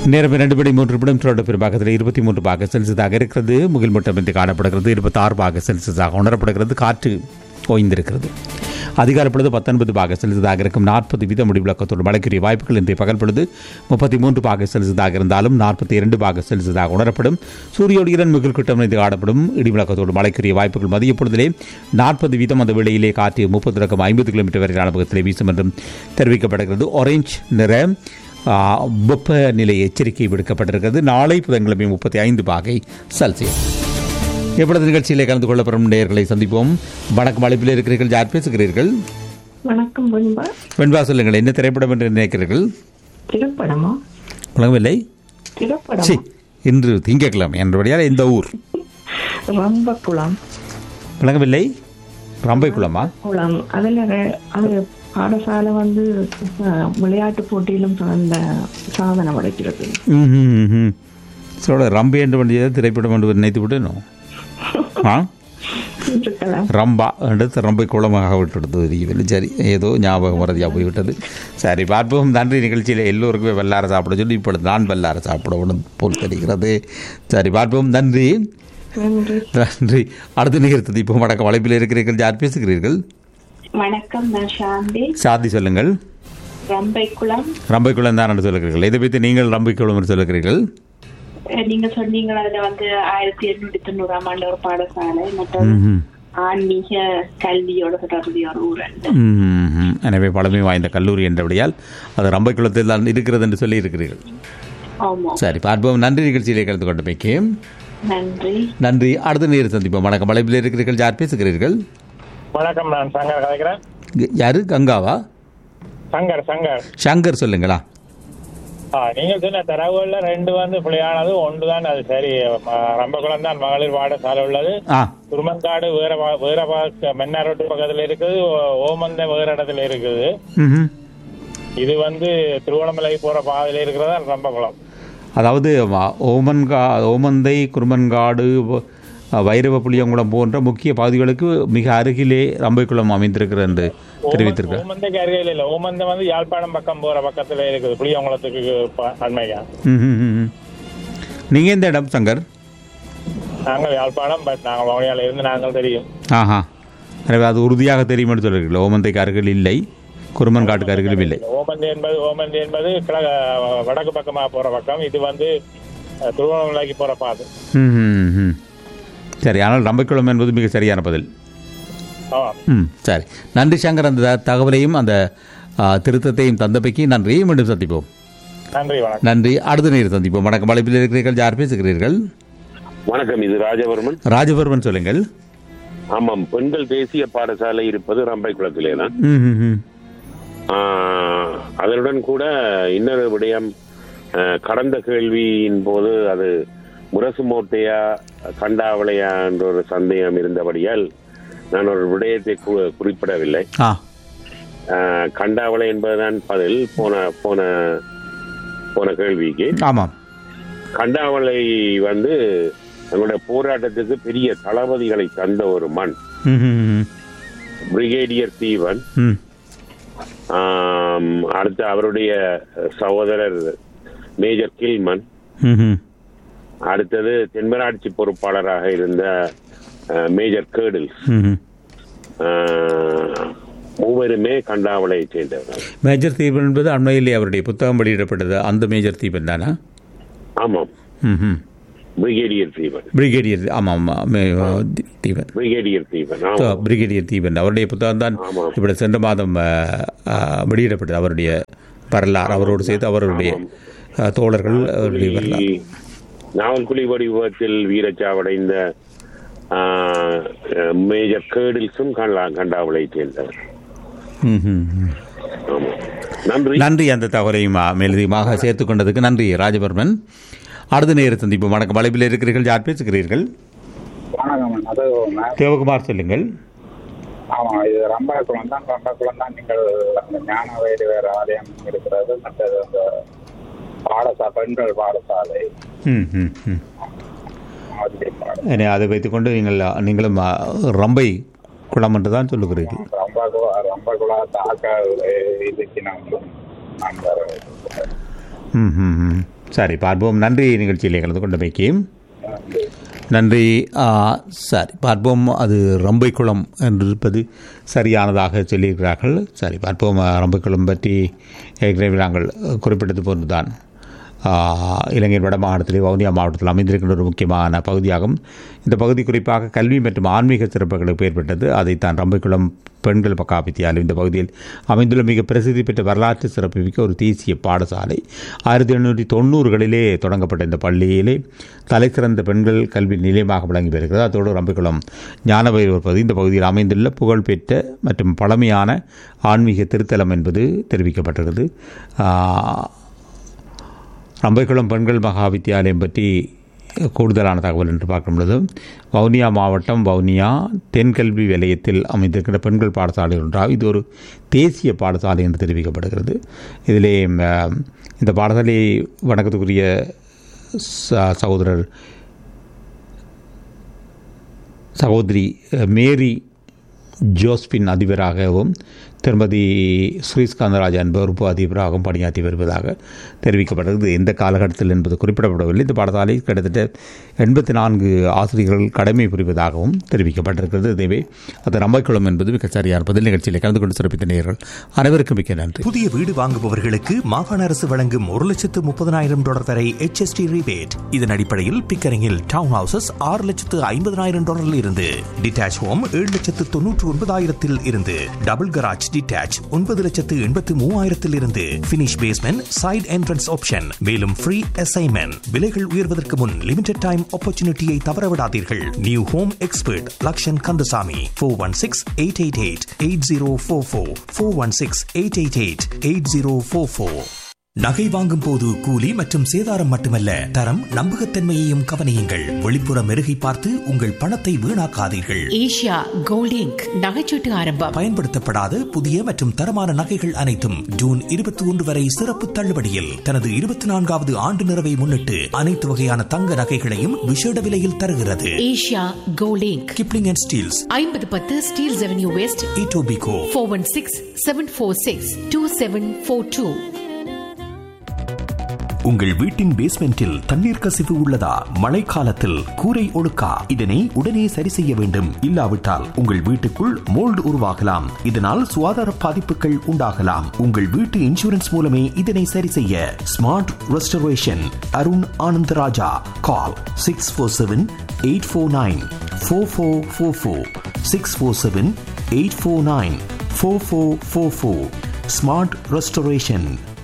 நேரம் இரண்டு மணி மூன்று நிமிடம் தொடர்ந்து பெரும்பாக்கத்தில் இருபத்தி மூன்று பாக செல்சியஸாக இருக்கிறது முகில் மூட்டமின்றி காணப்படுகிறது இருபத்தாறு பாக செல்சியஸாக உணரப்படுகிறது காற்று ஓய்ந்திருக்கிறது அதிகார பொழுது பத்தொன்பது பாக செல்சியஸாக இருக்கும் நாற்பது வீத முடிவிலக்கத்தோடு மழைக்குரிய வாய்ப்புகள் இன்றைய பகல் பொழுது முப்பத்தி மூன்று பாக செல்சியஸாக இருந்தாலும் நாற்பத்தி இரண்டு பாக செல்சியஸாக உணரப்படும் சூரிய ஒளியுடன் முகில் கூட்டம் இணைந்து காணப்படும் இடிவிலக்கத்தோடு மழைக்குரிய வாய்ப்புகள் மதிய பொழுதிலே நாற்பது வீதம் அந்த வேளையிலே காற்று முப்பது ரகம் ஐம்பது கிலோமீட்டர் வரையிலான பக்கத்திலே வீசும் என்றும் தெரிவிக்கப்படுகிறது ஆரஞ்ச் நிற ஆ, வெப்பநிலை எச்சரிக்கை விடுக்கப்பட்டிருக்கிறது நாளை புதன்கிழமை முப்பத்தி ஐந்து பாகை செல்சியஸ் எப்பொழுது நிகழ்ச்சியிலே கலந்து கொள்ளப்படும் நேயர்களை சந்திப்போம் வணக்கம் அழைப்பில் இருக்கிறீர்கள் யார் பேசுகிறீர்கள் வணக்கம் வெண்பா வெண்பா சொல்லுங்கள் என்ன திரைப்படம் என்று நினைக்கிறீர்கள் திரைப்படமா வழங்கவில்லை திரைப்படம் சி இன்று திங்கட்கிழமை என்றபடியால் இந்த ஊர் ரொம்ப குளம் வழங்கவில்லை ரம்பைக்குளமா குளம் அதுல ரெ- அது பாடசாலை வந்து அஹ், விளையாட்டு போட்டியிலும் சிறந்த சாதனை படைக்கிறது ம் ம், ம் சொல்ல ரம்பை என்று வேண்டியது திரைப்படம் என்று நினைத்து விட்டேனோ ஆ இருக்கலாம் ரம்பா அடுத்து ரம்பை குளமாக விட்டுடுது தெரியவில்லை சரி ஏதோ ஞாபகம் வரதியாக போய்விட்டது சரி பார்ப்போம் நன்றி நிகழ்ச்சியில் எல்லோருக்குமே வெள்ளார சாப்பிட சொல்லி இப்பொழுது நான் வெள்ளார சாப்பிடணும் போல் தெரிகிறது சரி பார்ப்போம் நன்றி நன்றி நன்றி அடுத்த நிகழ்த்தது இப்போ வணக்கம் வளைப்பில் இருக்கிறீர்கள் யார் பேசுகிறீர்கள் வணக்கம் நான் சாந்தி சாதி சொல்லுங்கள் ரம்பைக்குளம் ரம்பை குளம் தான் என்று சொல்லுகிறீர்கள் இதை பற்றி நீங்கள் ரம்பை குளம் என்று சொல்லுகிறீர்கள் அஹ் நீங்க சொன்னீங்க அதுல வந்து ஆயிரத்தி எண்ணூத்தி தொண்ணூறாம் ஆண்டு ஒரு பாடசாலை மற்றும் ம்ஹும். ஆன்மீக கல்வியோட தொடர்புடைய ஒரு ஊர் அது. ம்ஹும். எனவே பழமை வாய்ந்த கல்லூரி என்றபடியால் அது ரம்பை குளத்தில் தான் இருக்கிறது என்று சொல்லி இருக்கிறீர்கள் ஆமா சரி பார்ப்போம் நன்றி நிகழ்ச்சியிலே கலந்து கொண்டமைக்கு நன்றி நன்றி அடுத்த நேரம் சந்திப்போம் வணக்கம் வளைப்பில் இருக்கிறீர்கள் யார் பேசுகிறீர்கள் வணக்கம் நான் சங்கர் கலைக்கிறேன் க- யாரு கங்காவா சங்கர் சங்கர் சங்கர் சொல்லுங்களா ஆ, நீங்க சொன்ன தரவுகள்ல ரெண்டு வந்து பிள்ளையானது ஒன்று தான் அது சரி ம- ரம்பகுளம் தான் மகளிர் பாடசாலை உள்ளது ஆ துருமங்காடு வேற பா- வேற பா- மன்னாரோட்டு பக்கத்துல இருக்குது ஓ- ஓமந்த வேற இடத்துல இருக்குது ம்ஹும். இது வந்து திருவண்ணாமலை போற பாதையில இருக்கிறதா ரம்பகுளம் அதாவது வ- ஓமன்கா ஓமந்தை குருமன்காடு வ- வைரவ புளியங்குளம் போன்ற முக்கிய பகுதிகளுக்கு மிக அருகிலே ரம்பைக்குளம் அமைந்திருக்கிறது என்று தெரிவித்திருக்க ஓமந்தைக்கு அருகில் இல்ல ஓமந்த வந்து யாழ்ப்பாணம் பக்கம் போற பக்கத்துல இருக்குது புளியங்குளத்துக்கு ப- அண்மையா நீங்கள் எந்த இடம் சங்கர் நாங்கள் யாழ்ப்பாணம் பட் நாங்கள் வவுனியால இருந்து நாங்கள் தெரியும் ஆஹா எனவே அது உறுதியாக தெரியும் என்று சொல்கிறீர்கள் ஓமந்தைக்கு அருகில் இல்லை குருமன் காட்டுக்கு அருகிலும் இல்லை ஓமந்தி என்பது ஓமந்தி என்பது கிழக்கு வடக்கு பக்கமா போற பக்கம் இது வந்து அஹ், திருவண்ணாமலைக்கு போற பாதை ம், ம், ம். சரி ஆனால் ரம்பைக்குளம் என்பது மிக சரியான பதில் ஆமா ம் சரி நன்றி சங்கர் அந்த த- தகவலையும் அந்த ஆ, திருத்தத்தையும் தந்தமைக்கு நன்றி மீண்டும் சந்திப்போம் நன்றி வணக்கம் நன்றி அடுத்த நேரம் சந்திப்போம் வணக்கம் வலைப்பில் இருக்கிறீர்கள் யார் பேசுகிறீர்கள் வணக்கம் இது ராஜவர்மன் ராஜபர்மன் சொல்லுங்கள் ஆமாம் பெண்கள் தேசிய பாடசாலை இருப்பது ரம்பைக்குளத்திலே தான் ம், ம், ம். ஆஹ், அதனுடன் கூட இன்னொரு விடயம் ஆஹ், கடந்த கேள்வியின் போது அது முரசு மோட்டையா கண்டாவளையா என்ற ஒரு சந்தேகம் இருந்தபடியால் நான் ஒரு விடயத்தை கு- குறிப்பிடவில்லை ஆ ஆஹ், கண்டாவளை என்பதுதான் பதில் போன போன போன கேள்விக்கு ஆமாம் கண்டாவளை வந்து நம்முடைய போராட்டத்துக்கு பெரிய தளபதிகளை தந்த ஒரு மண் ம், ம், ம். பிரிகேடியர் தீவன் ம் ஆம், அடுத்து அவருடைய சகோதரர் மேஜர் கில்மன் ம், ம். அடுத்தது தென்மராட்சி பொறுப்பாளராக இருந்த அஹ், மேஜர் கேடில் ம், ம். மூவருமே கண்டாவளையை சேர்ந்தவர்கள் மேஜர் தீபன் என்பது அண்மையிலே அவருடைய புத்தகம் வெளியிடப்பட்டது அந்த மேஜர் தீபன் தானா ஆமாம் ம் ம் பிரிகேடியர் தீவன் பிரிகேடியர் ஆமாம் ஆமாம் மே- தி- தீபன் பிரிகேடியர் தீவன் ஸோ, ஆமாம் பிரிகேடியர் தீபன் அவருடைய புத்தகம் தான் ஆமாம். இப்படி சென்ற மாதம் ஆ, ஆ, வெளியிடப்பட்டது அவருடைய வரலாறு அவரோடு சேர்த்து அவருடைய ஆ, தோழர்கள் அவருடைய வரலாறு நாவல்குழி வடிவத்தில் வீரச்சாவடைந்த ஆஹ், மேஜர் கேடில்ஸும் கண்டா கண்டாவளையை சேர்ந்தவர் ம், ம், ம். ஆமாம் நன்றி நன்றி அந்த தகவலையும் ஆ, மேலதிகமாக சேர்த்துக் கொண்டதுக்கு நன்றி ராஜவர்மன் அடுத்த நேர சந்திப்பு வணக்கம் வலைப்பில் இருக்கிறீர்கள் யார் பேசுகிறீர்கள் வணக்கம் அது நான் தேவகுமார் சொல்லுங்கள் ஆமா இது ரம்பாக்குளம் தான் ரம்பாக்குளம் தான் நீங்கள் அந்த ஞான வயது வேற ஆலயம் இருக்கிறது மற்றது அந்த பாடசா பெண்கள் பாடசாலை ம் ம் ம் மாதிரி பாட- எனவே அதை வைத்துக்கொண்டு நீங்கள் நீங்களும் ஆ, ரம்பை குளம் என்று தான் சொல்லுகிறீர்கள் ரம்பாக்குளம் ரம்பாக்குளம் தாக்க இதுக்கு நான் நண்பர் ம் ம் ம் சரி பார்ப்போம் நன்றி நிகழ்ச்சியிலே கலந்து கொண்டமைக்கு நன்றி ஆ, சரி பார்ப்போம் அது ரம்பைக்குளம் என்று இருப்பது சரியானதாக சொல்லியிருக்கிறார்கள் சரி பார்ப்போம் ஆ, ரம்பைக்குளம் பற்றி ஏற்கனவே நாங்கள் குறிப்பிட்டது போன்றுதான் ஆ, இலங்கையின் வட மாகாணத்திலே வவுனியா மாவட்டத்தில் அமைந்திருக்கின்ற ஒரு முக்கியமான பகுதியாகும் இந்த பகுதி குறிப்பாக கல்வி மற்றும் ஆன்மீக சிறப்புகளுக்கு ஏற்பட்டது அதைத்தான் ரம்பைக்குளம் பெண்கள் பக்கா வித்தியாலயம் இந்த பகுதியில் அமைந்துள்ள மிக பிரசித்தி பெற்ற வரலாற்று சிறப்புமிக்க ஒரு தேசிய பாடசாலை ஆயிரத்தி எண்ணூற்றி தொண்ணூறுகளிலே தொடங்கப்பட்ட இந்த பள்ளியிலே தலைசிறந்த பெண்கள் கல்வி நிலையமாக விளங்கி வருகிறது அதோடு ரம்பைக்குளம் ஞானபைரவர் பகுதி இந்த பகுதியில் அமைந்துள்ள புகழ்பெற்ற மற்றும் பழமையான ஆன்மீக திருத்தலம் என்பது தெரிவிக்கப்பட்டிருக்கிறது ஆ, ரம்பைக்குளம் பெண்கள் மகா வித்தியாலயம் பற்றி கூடுதலான தகவல் என்று பார்க்கும் பொழுது வவுனியா மாவட்டம் வவுனியா தென்கல்வி நிலையத்தில் அமைந்திருக்கின்ற பெண்கள் பாடசாலை ஒன்றாகும் இது ஒரு தேசிய பாடசாலை என்று தெரிவிக்கப்படுகிறது இதிலே ம், இந்த பாடசாலை வணக்கத்துக்குரிய ச- சகோதரர் சகோதரி அஹ், மேரி ஜோஸ்பின் அதிபராகவும் திருமதி ஸ்ரீஸ்காந்தராஜா என்பவர் உப அதிபராகவும் பணியாற்றி வருவதாக தெரிவிக்கப்பட்டது எந்த காலகட்டத்தில் என்பது குறிப்பிடப்படவில்லை இந்த பாடசாலை கிட்டத்தட்ட எண்பத்தி நான்கு ஆசிரியர்கள் கடமை புரிவதாகவும் தெரிவிக்கப்பட்டிருக்கிறது இதுவே அது ரம்பைக்குளம் என்பது மிக சரியான பதில் நிகழ்ச்சியில் கலந்து கொண்டு சிறப்பித்த நேயர்கள் அனைவருக்கும் மிக்க நன்றி புதிய வீடு வாங்குபவர்களுக்கு மாகாண அரசு வழங்கும் ஒரு லட்சத்து முப்பதனாயிரம் டாலர் வரை HST rebate இதன் அடிப்படையில் பிக்கரிங்கில் டவுன் ஹவுசஸ் ஆறு லட்சத்து ஐம்பதனாயிரம் டாலரில் இருந்து டிட்டாச் ஹோம் ஏழு லட்சத்து தொன்னூற்று ஒன்பதாயிரத்தில் இருந்து டபுள் கராஜ் டிட்டாச் ஒன்பது லட்சத்து எண்பத்து மூவாயிரத்தில் இருந்து finish basement side entrance option மேலும் ஃப்ரீ அசைன்மெண்ட் விலைகள் உயர்வதற்கு முன் லிமிடெட் டைம் ஆப்பர்ச்சுனிட்டியை தவறவிடாதீர்கள் new home expert Lakshan Kandasamy four one six eight eight eight eight zero four four four one six eight eight eight eight zero four four நகை வாங்கும் போது கூலி மற்றும் சேதாரம் மட்டுமல்ல தரம் நம்பகத்தன்மையையும் கவனியுங்கள் வெளிப்புற மெருகை பார்த்து உங்கள் பணத்தை வீணாக்காதீர்கள் ஏஷியா கோல்ட் இங்க் நகைச்சீட்டு ஆரம்பம் பயன்படுத்தப்படாத புதிய மற்றும் தரமான நகைகள் அனைத்தும் ஜூன் இருபத்தி ஒன்று வரை சிறப்பு தள்ளுபடியில் தனது இருபத்தி நான்காவது ஆண்டு நிறைவை முன்னிட்டு அனைத்து வகையான தங்க நகைகளையும் விசேட விலையில் தருகிறது Asia Gold Inc Kipling and Steeles ஐம்பது பத்து Steeles Avenue West Etobicoke four one six seven four six two seven four two உங்கள் வீட்டின் பேஸ்மெண்டில் தண்ணீர் கசிவு உள்ளதா மழைக்காலத்தில் கூரை ஒழுக்கா இதனை உடனே சரி செய்ய வேண்டும் இல்லாவிட்டால் உங்கள் வீட்டுக்குள் மோல்டு உருவாகலாம் இதனால் சுகாதார பாதிப்புகள் உண்டாகலாம் உங்கள் வீட்டு இன்சூரன்ஸ் மூலமே இதனை சரி செய்ய smart restoration Arun Anandarajah call six four seven eight four nine four four four four six four seven eight four nine four four four four smart restoration